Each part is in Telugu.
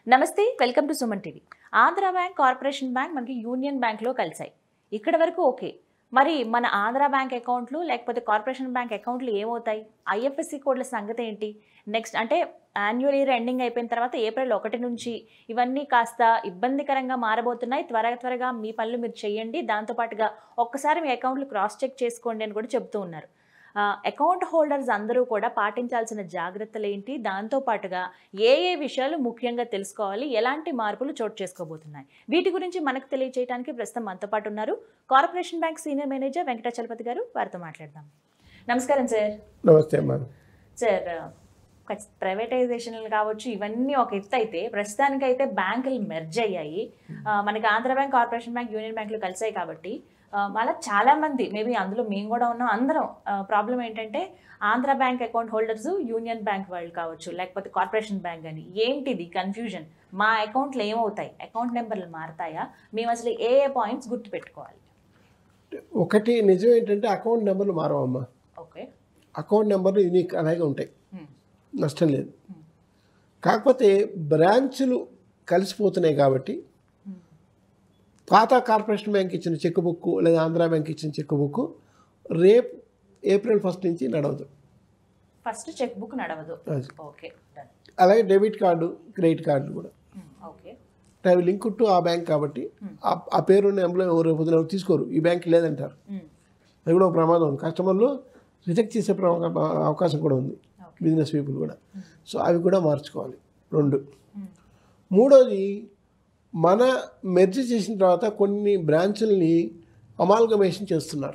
నమస్తే welcome to Suman TV Andhra bank corporation bank మనకి యూనియన్ బ్యాంక్లో కలిసాయి ఇక్కడ వరకు ఓకే మరి మన ఆంధ్ర బ్యాంక్ అకౌంట్లు లేకపోతే కార్పొరేషన్ బ్యాంక్ అకౌంట్లు ఏమవుతాయి ఐఎఫ్ఎస్సి కోడ్ల సంగతి ఏంటి నెక్స్ట్ అంటే యాన్యువల్ ఇయర్ ఎండింగ్ అయిపోయిన తర్వాత ఏప్రిల్ ఒకటి నుంచి ఇవన్నీ కాస్త ఇబ్బందికరంగా మారబోతున్నాయి త్వరగా త్వరగా మీ పనులు మీరు చేయండి దాంతోపాటుగా ఒక్కసారి మీ అకౌంట్లు క్రాస్ చెక్ చేసుకోండి అని కూడా చెప్తూ ఉన్నారు అకౌంట్ హోల్డర్స్ అందరూ కూడా పాటించాల్సిన జాగ్రత్తలు ఏంటి దాంతోపాటుగా ఏ ఏ విషయాలు ముఖ్యంగా తెలుసుకోవాలి ఎలాంటి మార్పులు చోటు చేసుకోబోతున్నాయి వీటి గురించి మనకు తెలియజేయడానికి ప్రస్తుతం మనతో పాటు ఉన్నారు corporation bank senior manager Venkatachalapathi గారు వారితో మాట్లాడదాం నమస్కారం సార్ నమస్తే అమ్మా సార్ ప్రైవేటైజేషన్లు కావచ్చు ఇవన్నీ ఒక ఎత్తు అయితే ప్రస్తుతానికైతే బ్యాంకులు మెర్జ్ అయ్యాయి ఆ, మనకి Andhra bank corporation bank union బ్యాంకులు కలిసాయి కాబట్టి ఆ, మళ్ళీ చాలా మంది మేబీ అందులో మేము కూడా ఉన్నాం అందరం ప్రాబ్లం ఏంటంటే Andhra bank account holders union bank వాళ్ళు కావచ్చు లేకపోతే కార్పొరేషన్ బ్యాంక్ అని ఏంటిది కన్ఫ్యూజన్ మా అకౌంట్లు ఏమవుతాయి అకౌంట్ నెంబర్లు మారుతాయా మేము అసలు ఏ ఏ పాయింట్స్ గుర్తుపెట్టుకోవాలి ఒకటి నిజం ఏంటంటే అకౌంట్ నెంబర్లు మారవమ్మా ఓకే అకౌంట్ నెంబర్లు యూనిక్ అలాగే ఉంటాయి నష్టం లేదు కాకపోతే బ్రాంచులు కలిసిపోతున్నాయి కాబట్టి పాత కార్పొరేషన్ బ్యాంక్ ఇచ్చిన చెక్ బుక్ లేదా ఆంధ్ర బ్యాంక్ ఇచ్చిన చెక్ బుక్ రేపు ఏప్రిల్ ఫస్ట్ నుంచి నడవదు ఫస్ట్ చెక్ బుక్ నడవదు అది. ఓకే డన్ అలాగే డెబిట్ కార్డు క్రెడిట్ కార్డు కూడా ఓకే అవి లింక్ టు ఆ బ్యాంక్ కాబట్టి ఆ- ఆ పేరున్న ఎంప్లాయ్ ఎవరు పొద్దున ఎవరు తీసుకోరు ఈ బ్యాంక్ లేదంటారు అది కూడా ఒక ప్రమాదం ఉంది కస్టమర్లు రిజెక్ట్ చేసే ప్రమా- అవకాశం కూడా ఉంది బిజినెస్ పీపుల్ కూడా సో అవి కూడా మార్చుకోవాలి రెండు మూడోది మన మెర్జ్ చేసిన తర్వాత కొన్ని బ్రాంచుల్ని అమాల్గమేషన్ చేస్తున్నారు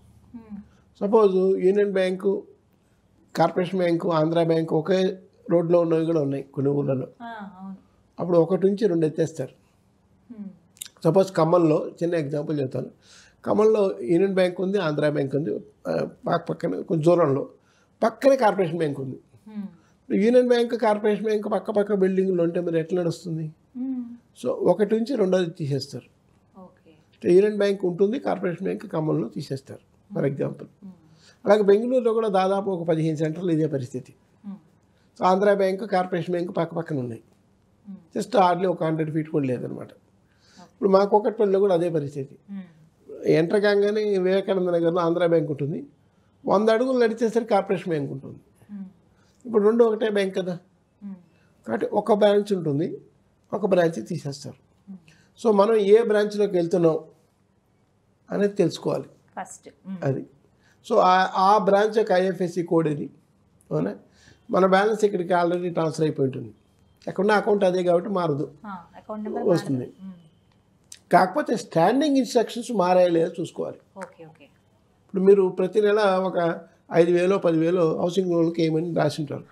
suppose union bank corporation bank Andhra bank ఒకే రోడ్లో ఉన్నవి కూడా ఉన్నాయి కొన్ని ఊళ్ళలో అవును అప్పుడు ఒకటి నుంచి రెండు ఎత్తేస్తారు Hmm. సపోజ్ ఖమ్మంలో చిన్న ఎగ్జాంపుల్ చెప్తాను ఖమ్మంలో యూనియన్ బ్యాంక్ ఉంది ఆంధ్ర బ్యాంక్ ఉంది ఆ, పక్క పక్కన కొంచెం దూరంలో పక్కనే కార్పొరేషన్ బ్యాంక్ ఉంది Hmm. Union bank corporation bank పక్క పక్క బిల్డింగ్లు ఉంటే మరి ఎట్లా నడుస్తుంది Hmm. సో ఒకటి నుంచి రెండోది తీసేస్తారు ఓకే సో యూనియన్ బ్యాంక్ ఉంటుంది కార్పొరేషన్ బ్యాంక్ ఖమ్మంలో తీసేస్తారు ఫర్ ఎగ్జాంపుల్ Hmm. అలాగే బెంగళూరులో కూడా దాదాపు ఒక పదిహేను సెంటర్లు ఇదే పరిస్థితి Hmm. So Andhra bank corporation bank పక్క పక్కన ఉన్నాయి Hmm. జస్ట్ హార్డ్లీ ఒక హండ్రెడ్ ఫీట్ కూడా లేదనమాట ఇప్పుడు మా కోకట్పల్లిలో కూడా అదే పరిస్థితి Hmm. ఎంటర్ కాగానే వివేకానంద నగర్లో ఆంధ్ర బ్యాంక్ ఉంటుంది వంద అడుగులు నడిచేసరికి కార్పొరేషన్ బ్యాంక్ ఉంటుంది Hmm. ఇప్పుడు రెండు ఒకటే బ్యాంక్ కదా Hmm. కాబట్టి ఒక బ్రాంచ్ ఉంటుంది ఒక బ్రాంచ్ తీసేస్తారు సో మనం ఏ బ్రాంచ్లోకి వెళ్తున్నాం అనేది తెలుసుకోవాలి ఫస్ట్ Hmm. అది సో ఆ- ఆ బ్రాంచ్ యొక్క ఐఎఫ్ఎస్సి కోడ్ ఇది అవునా మన బ్యాలెన్స్ ఇక్కడికి ఆల్రెడీ ట్రాన్స్ఫర్ అయిపోయి ఉంటుంది ఎక్కడున్న అకౌంట్ అదే కాబట్టి మారదు Ah, అకౌంట్ నెంబర్ వస్తుంది కాకపోతే స్టాండింగ్ ఇన్స్ట్రక్షన్స్ మారాయో లేదో చూసుకోవాలి ఓకే ఓకే ఇప్పుడు మీరు ప్రతి నెల ఒక ఐదు వేలు పదివేలు హౌసింగ్ లోన్కి ఏమని రాసి ఉంటారు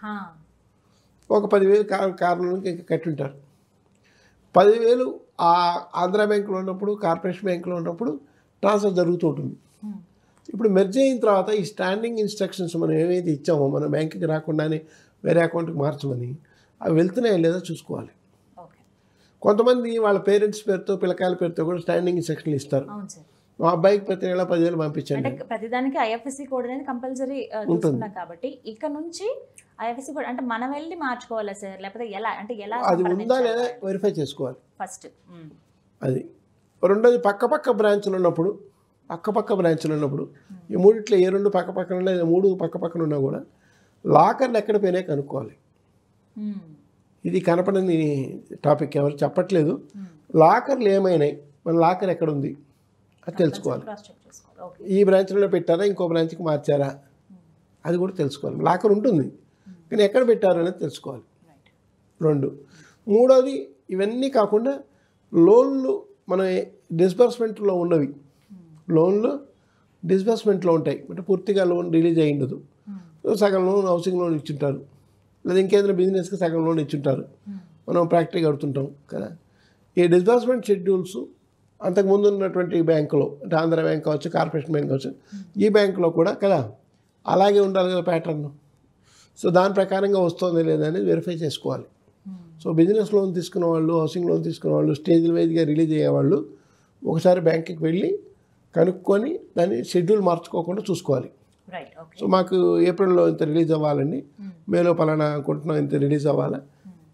ఒక పదివేలు కార్ కార్ లోన్కి కట్టి ఉంటారు పదివేలు ఆ ఆంధ్ర బ్యాంకులో ఉన్నప్పుడు కార్పొరేషన్ బ్యాంకులో ఉన్నప్పుడు ట్రాన్స్ఫర్ జరుగుతూ ఉంటుంది ఇప్పుడు మెర్జ్ అయిన తర్వాత ఈ స్టాండింగ్ ఇన్స్ట్రక్షన్స్ మనం ఏవైతే ఇచ్చామో మన బ్యాంకుకి రాకుండానే వేరే అకౌంట్కి మార్చమని అవి వెళ్తున్నాయో లేదో చూసుకోవాలి ఓకే కొంతమంది వాళ్ళ పేరెంట్స్ పేరుతో పిల్లకాయల పేరుతో కూడా స్టాండింగ్ ఇన్స్ట్రక్షన్లు ఇస్తారు అవును సార్ మా అబ్బాయికి ప్రతి నెల పదివేలు పంపించండి అంటే ప్రతిదానికి ఐఎఫ్ఎస్సి కోడ్ అనేది కంపల్సరీ తీసుకున్నాం కాబట్టి ఇక నుంచి ఐఎఫ్ఎస్సి కోడ్ అంటే మనం వెళ్ళి మార్చుకోవాలా సార్ లేకపోతే ఎలా అంటే ఎలా అది ఉందా లేదా వెరిఫై చేసుకోవాలి ఫస్ట్ అది రెండోది పక్క పక్క బ్రాంచ్లు ఉన్నప్పుడు పక్క పక్క బ్రాంచ్లు ఉన్నప్పుడు ఈ మూడిట్లో ఏ రెండు పక్క పక్కన ఉన్నా లేదా మూడు పక్క పక్కన ఉన్నా కూడా లాకర్లు ఎక్కడ పోయినాయి కనుక్కోవాలి ఇది కనపడని టాపిక్ ఎవరు చెప్పట్లేదు లాకర్లు ఏమైనాయి మన లాకర్ ఎక్కడ ఉంది అది తెలుసుకోవాలి క్రాస్ చెక్ చేసుకోవాలి ఓకే ఈ బ్రాంచ్లో పెట్టారా ఇంకో బ్రాంచ్కి మార్చారా అది కూడా తెలుసుకోవాలి లాకర్ ఉంటుంది కానీ ఎక్కడ పెట్టారు అనేది తెలుసుకోవాలి రైట్ రెండు మూడోది ఇవన్నీ కాకుండా లోన్లు మన డిస్బర్స్మెంట్లో ఉన్నవి లోన్లు డిస్బర్స్మెంట్లో ఉంటాయి అంటే పూర్తిగా లోన్ రిలీజ్ అయి ఉండదు సగం లోన్ హౌసింగ్ లోన్ ఇచ్చుంటారు లేదా ఇంకేదైనా బిజినెస్కి సగం లోన్ ఇచ్చుంటారు మనం ప్రాక్టిక్ కడుతుంటాం కదా ఈ డిస్బర్స్మెంట్ షెడ్యూల్స్ అంతకుముందు ఉన్నటువంటి బ్యాంకులో అంటే ఆంధ్ర బ్యాంక్ కావచ్చు కార్పొరేషన్ బ్యాంక్ కావచ్చు ఈ బ్యాంకులో కూడా కదా అలాగే ఉండాలి కదా ప్యాటర్న్ సో దాని ప్రకారంగా వస్తుందా లేదా అనేది వెరిఫై చేసుకోవాలి సో బిజినెస్ లోన్ తీసుకున్న వాళ్ళు హౌసింగ్ లోన్ తీసుకున్న వాళ్ళు స్టేజ్ వైజ్గా రిలీజ్ అయ్యేవాళ్ళు ఒకసారి బ్యాంకుకి వెళ్ళి కనుక్కొని దాన్ని షెడ్యూల్ మార్చుకోకుండా చూసుకోవాలి రైట్ ఓకే సో మాకు ఏప్రిల్లో ఇంత రిలీజ్ అవ్వాలండి మేలో పలానా అనుకుంటున్నాం ఇంత రిలీజ్ అవ్వాలా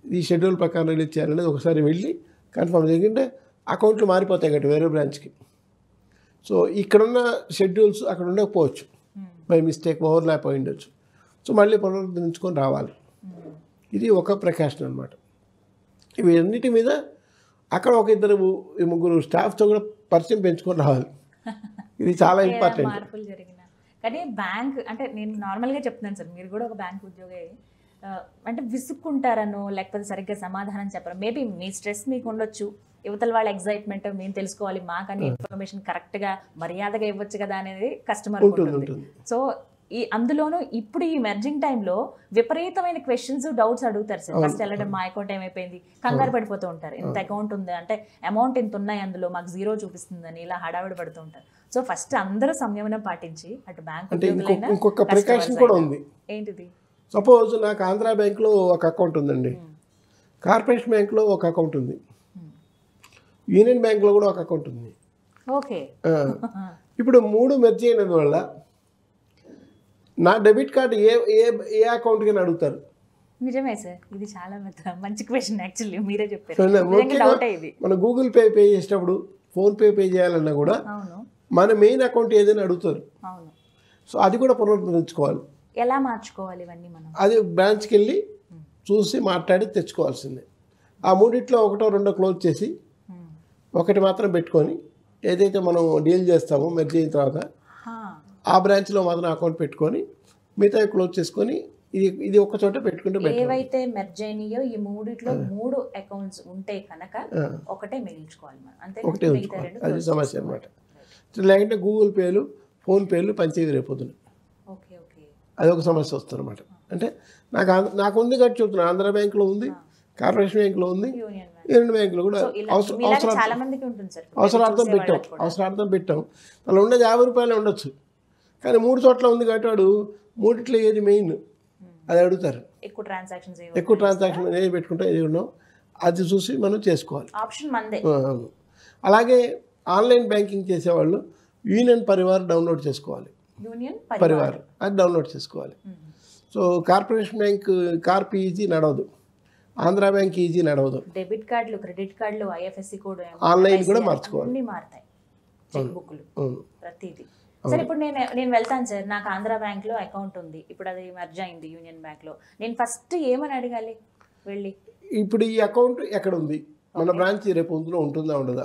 ఈ షెడ్యూల్ ప్రకారం రిలీజ్ చేయాలనేది ఒకసారి వెళ్ళి కన్ఫర్మ్ ఎందుకంటే అకౌంట్లు మారిపోతాయి కాబట్టి వేరే బ్రాంచ్కి సో ఇక్కడున్న షెడ్యూల్స్ అక్కడ ఉండకపోవచ్చు బై మిస్టేక్ ఓవర్లాప్ అయి ఉండొచ్చు సో మళ్ళీ పునరుద్ధరించుకొని రావాలి ఇది ఒక ప్రికాషన్ అనమాట ఇవి అన్నిటి మీద అక్కడ ఒక ఇద్దరు ఈ ముగ్గురు స్టాఫ్తో కూడా పరిచయం పెంచుకొని రావాలి ఇది చాలా ఏ ఇంపార్టెంట్ మార్పులు జరిగిన కానీ బ్యాంక్ అంటే నేను నార్మల్గా చెప్తున్నాను సార్ మీరు కూడా ఒక బ్యాంక్ ఉద్యోగి ఆ, అంటే విసుక్కుంటారనో లేకపోతే సరిగ్గా సమాధానం చెప్పరు మేబీ మీ స్ట్రెస్ మీకు ఉండొచ్చు యువతల వాళ్ళ ఎగ్జైట్మెంట్ మేము తెలుసుకోవాలి మాకని ఇన్ఫర్మేషన్ కరెక్ట్గా మర్యాదగా ఇవ్వచ్చు కదా అనేది కస్టమర్ ఉంటుంది ఉంటుంది ఉంటుంది సో ఈ అందులోనూ ఇప్పుడు ఈ మెర్జింగ్ టైంలో విపరీతమైన క్వశ్చన్స్ డౌట్స్ అడుగుతారు సార్ ఫస్ట్ వెళ్ళడం మా అకౌంట్ ఏమైపోయింది కంగారు పడిపోతూ ఉంటారు ఇంత అకౌంట్ ఉంది అంటే అమౌంట్ ఇంత ఉన్నాయి అందులో మాకు జీరో చూపిస్తుందని ఇలా హడావిడి పడుతూ ఉంటారు సో ఫస్ట్ అందరూ సంయమనం పాటించి అటు బ్యాంక్ అంటే ఇంకొక ఇంకొక ప్రికాషన్ కూడా ఉంది ఏంటిది సపోజ్ నాకు ఆంధ్ర బ్యాంక్లో ఒక అకౌంట్ ఉందండి కార్పొరేషన్ బ్యాంక్లో ఒక అకౌంట్ ఉంది యూనియన్ బ్యాంక్లో కూడా ఒక అకౌంట్ ఉంది ఓకే ఆ, ఇప్పుడు మూడు మెర్జ్ అయినందు వల్ల నా డెబిట్ కార్డు ఏ ఏ ఏ అకౌంట్కి అడుగుతారు నిజమే సార్ ఇది చాలా పెద్ద మంచి క్వశ్చన్ యాక్చువల్లీ మీరే చెప్పారు సరే, నిజంగా ముఖ్యంగా డౌట్ ఇది మన గూగుల్ పే పే చేసేటప్పుడు ఫోన్పే పే చేయాలన్నా కూడా అవును మన మెయిన్ అకౌంట్ ఏదైనా అడుగుతారు అవును సో అది కూడా పునరుద్ధరించుకోవాలి ఎలా మార్చుకోవాలి ఇవన్నీ మనం అది బ్రాంచ్కి వెళ్ళి చూసి మాట్లాడి తెచ్చుకోవాల్సిందే ఆ మూడిట్లో ఒకటో రెండో క్లోజ్ చేసి Hmm. ఒకటి మాత్రం పెట్టుకొని ఏదైతే మనం డీల్ చేస్తామో మెర్జ్ అయిన తర్వాత హా. ఆ బ్రాంచ్లో మాత్రం అకౌంట్ పెట్టుకొని మిగతా క్లోజ్ చేసుకొని ఇది ఇది ఒక చోట పెట్టుకుంటే బెటర్ ఏవైతే మెర్జ్ అయినాయో ఈ మూడిట్లో మూడు అకౌంట్స్ ఉంటే కనుక ఒకటే మిగిల్చుకోవాలి మనం అంతే ఒకటే ఉంచుకోవాలి అది సమస్య అనమాట లేకుంటే గూగుల్ పేలు ఫోన్ పేలు పనిచేయదు రేపొద్దున ఓకే ఓకే అది ఒక సమస్య వస్తుంది అనమాట అంటే నాకు ఆంధ్ర- నాకు ఉంది కాబట్టి చెప్తున్నాను ఆంధ్ర బ్యాంక్లో ఉంది కార్పొరేషన్ బ్యాంక్లో ఉంది యూనియన్ బ్యాంక్ యూనియన్ బ్యాంక్లో కూడా సో ఇలా అవసరం మీలాగా అవసరం చాలా మందికి ఉంటుంది సార్ అవసరార్థం చూసే పెట్టాం వాళ్ళకి కూడా. అవసరార్థం పెట్టాం అలా ఉండేది యాభై రూపాయలే ఉండొచ్చు కానీ మూడు చోట్ల ఉంది కాబట్టి వాడు మూడిట్లో ఏది మెయిన్ అది అడుగుతారు ఎక్కువ ట్రాన్సాక్షన్స్ ఎక్కువ ట్రాన్సాక్షన్ ఏది పెట్టుకుంటే ఏది ఉన్నాం అది చూసి మనం చేసుకోవాలి ఆప్షన్ మందే ఆ, అవును. అలాగే ఆన్లైన్ బ్యాంకింగ్ చేసేవాళ్ళు యూనియన్ పరివార్ డౌన్లోడ్ చేసుకోవాలి యూనియన్ పరివార్ అది డౌన్లోడ్ చేసుకోవాలి so corporation bank card easy నడవదు ఆంధ్ర బ్యాంక్ ఈజీ నడవదు డెబిట్ కార్డులు క్రెడిట్ కార్డులు ఐఎఫ్ఎస్సి కోడ్ ఆన్లైన్ కూడా మార్చుకోవాలి అన్ని మారుతాయి చెక్ బుక్లు అవును. ప్రతిదీ సార్ ఇప్పుడు నేను నేను వెళ్తాను సార్ నాకు ఆంధ్ర బ్యాంక్ లో అకౌంట్ ఉంది ఇప్పుడు అది మర్జ్ అయింది యూనియన్ బ్యాంక్ లో నేను ఫస్ట్ ఏమని అడగాలి వెళ్ళి ఇప్పుడు ఈ అకౌంట్ ఎక్కడ ఉంది మన బ్రాంచ్ రేపు పొద్దున ఉంటుందా ఉండదా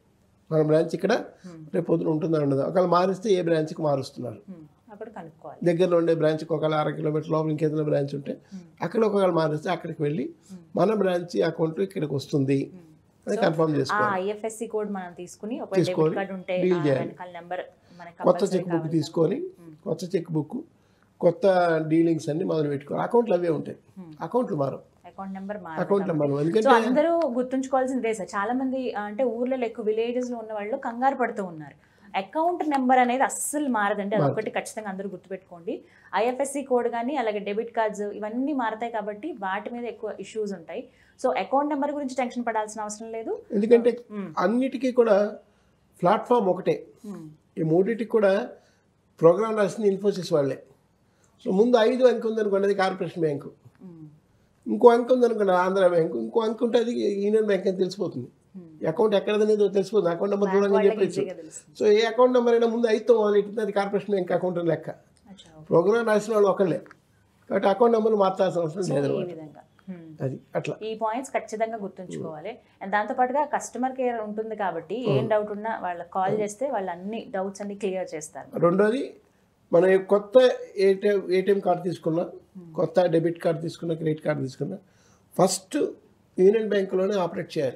మన బ్రాంచ్ ఇక్కడ రేపు పొద్దున ఉంటుందా ఉండదా ఒకవేళ మారిస్తే ఏ బ్రాంచ్కి మారుస్తున్నారు హ్మ్, అక్కడ కనుక్కోవాలి దగ్గరలో ఉండే బ్రాంచ్కి ఒకవేళ అర కిలోమీటర్ లోపల ఇంకేదైనా బ్రాంచ్ ఉంటే అక్కడ ఒకవేళ మారిస్తే అక్కడికి వెళ్ళి మన బ్రాంచ్ అకౌంట్ ఇక్కడికి వస్తుంది అని కన్ఫర్మ్ ఆ చేసుకోవాలి ఐఎఫ్ఎస్సి కోడ్ మనం తీసుకుని ఒక డెబిట్ కార్డు ఉంటే deal ఆ చేయాలి. వెనకాల నెంబర్ మనకి కొత్త compulsory చెక్ బుక్ కావాలి. తీసుకొని కొత్త చెక్ బుక్ కొత్త డీలింగ్స్ అన్ని మొదలు పెట్టుకోవాలి అకౌంట్లు అవే ఉంటాయి అకౌంట్లు మారవు అకౌంట్ నెంబర్ అకౌంట్లు మారవు సో ఎందుకంటే అందరూ గుర్తుంచుకోవాల్సింది ఇదే సార్ చాలా మంది ఆ, అంటే ఊర్లలో ఎక్కువ విలేజెస్ లో ఉన్న వాళ్ళు కంగారు పడుతూ ఉన్నారు అకౌంట్ నెంబర్ అనేది అస్సలు మారదండి అది ఒకటి ఖచ్చితంగా అందరూ గుర్తుపెట్టుకోండి ఐఎఫ్ఎస్సి కోడ్ కానీ అలాగే డెబిట్ కార్డ్స్ ఇవన్నీ మారతాయి కాబట్టి వాటి మీద ఎక్కువ ఇష్యూస్ ఉంటాయి సో అకౌంట్ నెంబర్ గురించి టెన్షన్ పడాల్సిన అవసరం లేదు ఎందుకంటే మ్మ్. అన్నిటికీ కూడా ప్లాట్ఫామ్ ఒకటే మ్మ్. ఈ మూడింటికి కూడా ప్రోగ్రామ్ రాసింది ఇన్ఫోసిస్ వాళ్ళే సో ముందు ఐదు అంకె ఉందనుకోండి అది కార్పొరేషన్ బ్యాంకు మ్మ్. ఇంకో అంకె ఉందనుకోండి ఆంధ్ర బ్యాంకు ఇంకో అంకె ఉంటే అది యూనియన్ బ్యాంక్ అని తెలిసిపోతుంది అకౌంట్ ఎక్కడదనేది తెలిసిపోతుంది అకౌంట్ నెంబర్ చూడండి వాళ్ళకి చెప్పచ్చు ఈజీగా తెలుస్తుంది సో ఏ అకౌంట్ నెంబర్ అయినా ముందు ఐదుతో మొదలెట్టింది అది కార్పొరేషన్ బ్యాంక్ అకౌంట్ అని లెక్క అచ్చా, ఓకే. ప్రోగ్రామ్ రాసిన వాళ్ళు ఒకళ్ళే కాబట్టి అకౌంట్ నెంబర్ మార్చాల్సిన అవసరం సో లేదు ఈ విధంగా మ్మ్. అది అట్లా ఈ పాయింట్స్ ఖచ్చితంగా గుర్తుంచుకోవాలి అండ్ దాంతో పాటుగా కస్టమర్ కేర్ ఉంటుంది కాబట్టి ఏం డౌట్ ఉన్నా వాళ్ళకి కాల్ చేస్తే వాళ్ళు అన్ని డౌట్స్ అన్ని క్లియర్ చేస్తారు రెండోది మనం ఏ కొత్త ఏటీఎం ఏటీఎం కార్డు తీసుకున్నా కొత్త డెబిట్ కార్డు తీసుకున్నా క్రెడిట్ కార్డు తీసుకున్నా ఫస్ట్ యూనియన్ బ్యాంకులోనే ఆపరేట్ చేయాలి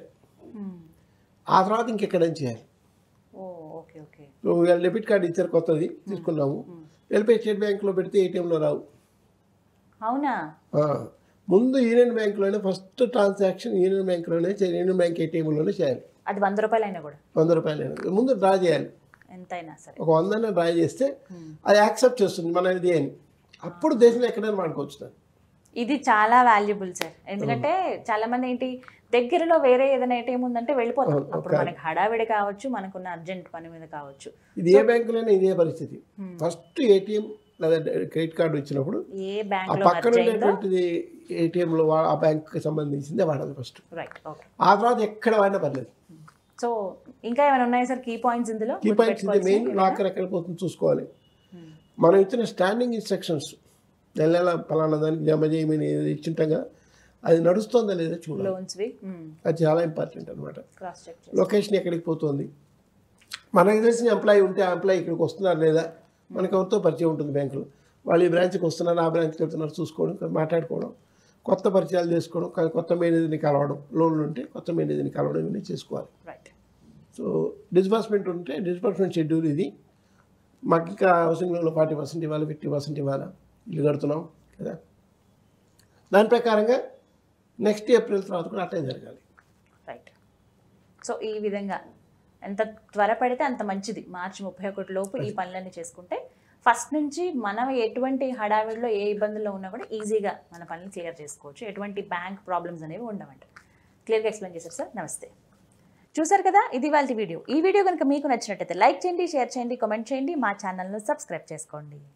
ఆ తర్వాత ఇంకెక్కడైనా చేయాలి ఓ ఓకే ఓకే సో ఇవాళ డెబిట్ కార్డు ఇచ్చారు కొత్తది తీసుకున్నాము వెళ్ళిపోయి స్టేట్ బ్యాంకులో పెడితే ఏటీఎంలో రావు అవునా ఆ, ముందు యూనియన్ బ్యాంకులోనే ఫస్ట్ ట్రాన్సాక్షన్ యూనియన్ బ్యాంకులోనే చేయాలి యూనియన్ బ్యాంక్ ఏటీఎంలోనే చేయాలి అది వంద రూపాయలు అయినా కూడా వంద రూపాయలు అయినా. ముందు డ్రా చేయాలి ఎంతైనా సరే ఒక వందన డ్రా చేస్తే అది యాక్సెప్ట్ చేస్తుంది మన ఇది అని అప్పుడు దేశంలో ఎక్కడైనా వాడుకోవచ్చు దాన్ని ఇది చాలా వాల్యుబుల్ సార్ ఎందుకంటే చాలా మంది ఏంటి దగ్గరలో వేరే ఏదైనా ఏటీఎం ఉందంటే వెళ్ళిపోతాం అప్పుడు మనకి హడావిడి కావచ్చు మనకున్న అర్జెంట్ పని మీద కావచ్చు ఇది ఏ బ్యాంకులోనే ఇదే పరిస్థితి ఫస్ట్ ఏటీఎం లేదా క్రెడిట్ కార్డు ఇచ్చినప్పుడు ఏ ఆ బ్యాంక్లో పక్కన మర్జ్ అయిందో ఉండేటువంటిది ఏటీఎంలో ఆ బ్యాంక్కి సంబంధించిందే వాడాలి ఫస్ట్ రైట్ ఓకే ఆ తర్వాత ఎక్కడ వాడినా పర్లేదు సో ఇంకా ఏమైనా ఉన్నాయా సార్ కీ పాయింట్స్ ఇందులో కీ పాయింట్స్ ఇది మెయిన్ లాకర్ ఎక్కడ పోతుంది చూసుకోవాలి మనం ఇచ్చిన స్టాండింగ్ ఇన్స్ట్రక్షన్స్ నెల నెల పలానా దానికి జమ చేయమని ఏది ఇచ్చింటాం కదా అది నడుస్తుందా లేదా చూడాలి లోన్స్వి అది చాలా ఇంపార్టెంట్ అనమాట క్రాస్ చెక్ లొకేషన్ ఎక్కడికి పోతుంది మనకి తెలిసిన ఎంప్లాయీ ఉంటే ఆ ఎంప్లాయీ ఇక్కడికి వస్తున్నారు లేదా మనకి ఎవరితో పరిచయం ఉంటుంది బ్యాంకులో వాళ్ళు ఈ బ్రాంచ్కి వస్తున్నారు ఆ బ్రాంచ్కి వెళ్తున్నారు చూసుకోవడం మాట్లాడుకోవడం కొత్త పరిచయాలు చేసుకోవడం క- కొత్త మేనేజర్ని కలవడం లోన్లు ఉంటే కొత్త మేనేజర్ని కలవడం ఇవన్నీ చేసుకోవాలి రైట్ సో డిస్బర్స్మెంట్ ఉంటే డిస్బర్స్మెంట్ షెడ్యూల్ ఇది మాకు ఇంకా హౌసింగ్ లోన్లో ఫార్టీ పర్సెంట్ ఇవ్వాలి ఫిఫ్టీ పర్సెంట్ ఇవ్వాలా ఇల్లు కడుతున్నాం కదా దాని ప్రకారంగా నెక్స్ట్ ఏప్రిల్ తర్వాత కూడా అట్లే జరగాలి రైట్ సో ఈ విధంగా ఎంత త్వరపడితే అంత మంచిది మార్చి ముప్పై ఒకటి లోపు ఈ పనులన్నీ చేసుకుంటే ఫస్ట్ నుంచి మనం ఎటువంటి హడావిడిలో ఏ ఇబ్బందుల్లో ఉన్నా కూడా ఈజీగా మన పనులు క్లియర్ చేసుకోవచ్చు ఎటువంటి బ్యాంక్ ప్రాబ్లమ్స్ అనేవి ఉండవంట క్లియర్గా ఎక్స్ప్లెయిన్ చేశారు సార్ నమస్తే చూసారు కదా ఇది వాళ్ళ వీడియో ఈ వీడియో కనుక మీకు నచ్చినట్టయితే లైక్ చేయండి షేర్ చేయండి కామెంట్ చేయండి మా ఛానల్ను సబ్స్క్రైబ్ చేసుకోండి